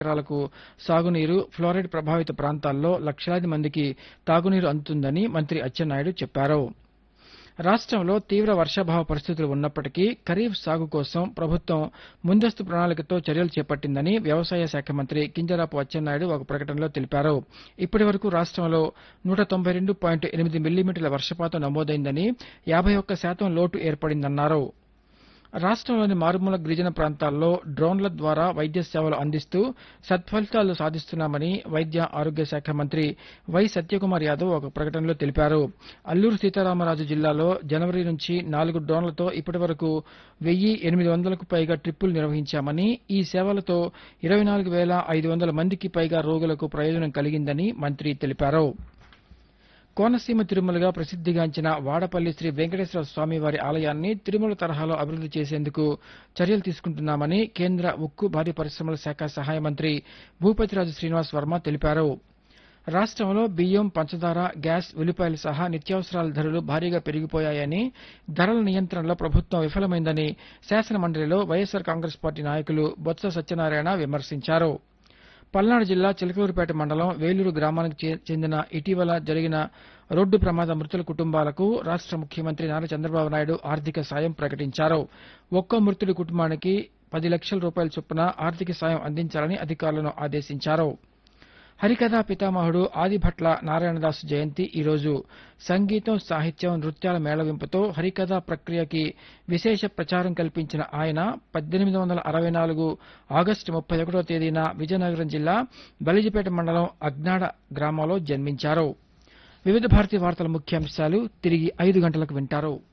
ఎకరాలకు సాగునీరు ఫ్లోరైడ్ ప్రభావిత ప్రాంతాల్లో లక్షలాది మందికి తాగునీరు అందుతుందని మంత్రి అచ్చెన్నాయుడు చెప్పారు రాష్ట్రంలో తీవ్ర వర్షాభావ పరిస్థితులు ఉన్నప్పటికీ ఖరీఫ్ సాగు కోసం ప్రభుత్వం ముందస్తు ప్రణాళికతో చర్యలు చేపట్టిందని వ్యవసాయ శాఖ మంత్రి కింజరాపు అచ్చెన్నాయుడు ఒక ప్రకటనలో తెలిపారు ఇప్పటి వరకు రాష్ట్రంలో నూట తొంభై రెండు పాయింట్ ఎనిమిది మిల్లీమీటర్ల వర్షపాతం నమోదైందని యాభై ఒక్క శాతం లోటు ఏర్పడిందన్నారు రాష్ట్రంలోని మారుమూల గిరిజన ప్రాంతాల్లో డ్రోన్ల ద్వారా వైద్య సేవలు అందిస్తూ సత్ఫలితాలు సాధిస్తున్నామని వైద్య ఆరోగ్య శాఖ మంత్రి వై సత్యకుమార్ యాదవ్ ఒక ప్రకటనలో తెలిపారు అల్లూరు సీతారామరాజు జిల్లాలో జనవరి నుంచి నాలుగు డ్రోన్లతో ఇప్పటి వరకు వెయ్యి ఎనిమిది వందలకు పైగా ట్రిప్పులు నిర్వహించామని ఈ సేవలతో ఇరవై నాలుగు వేల ఐదు వందల మందికి పైగా రోగులకు ప్రయోజనం కలిగిందని మంత్రి తెలిపారు కోనసీమ తిరుమలగా ప్రసిద్దిగాంచిన వాడపల్లి శ్రీ వెంకటేశ్వర స్వామి వారి ఆలయాన్ని తిరుమల తరహాలో అభివృద్ది చేసేందుకు చర్యలు తీసుకుంటున్నామని కేంద్ర ఉక్కు భారీ పరిశ్రమల శాఖ సహాయ మంత్రి భూపతిరాజు శ్రీనివాస్ వర్మ తెలిపారు రాష్ట్రంలో బియ్యం పంచదార గ్యాస్ ఉల్లిపాయలు సహా నిత్యావసరాల ధరలు భారీగా పెరిగిపోయాయని ధరల నియంత్రణలో ప్రభుత్వం విఫలమైందని శాసన మండలిలో వైఎస్సార్ కాంగ్రెస్ పార్టీ నాయకులు బొత్స సత్యనారాయణ విమర్శించారు పల్నాడు జిల్లా చిలకలూరుపేట మండలం వేలూరు గ్రామానికి చే- చెందిన ఇటీవల జరిగిన రోడ్డు ప్రమాద మృతుల కుటుంబాలకు రాష్ట ముఖ్యమంత్రి నారా చంద్రబాబు నాయుడు ఆర్థిక సాయం ప్రకటించారు ఒక్కో మృతుడి కుటుంబానికి పది లక్షల రూపాయల చొప్పున ఆర్థిక సాయం అందించాలని అధికారులను ఆదేశించారు హరికథా పితామహుడు ఆదిభట్ల నారాయణదాసు జయంతి ఈరోజు సంగీతం సాహిత్యం నృత్యాల మేళవింపుతో హరికథా ప్రక్రియకి విశేష ప్రచారం కల్పించిన ఆయన పద్దెనిమిది వందల అరవై నాలుగు ఆగస్టు ముప్పై ఒకటో తేదీన విజయనగరం జిల్లా బలిజిపేట మండలం అగ్నాడ గ్రామంలో జన్మించారు వివిధ భారతి వార్తల ముఖ్యాంశాలు తిరిగి ఐదు గంటలకు వింటారు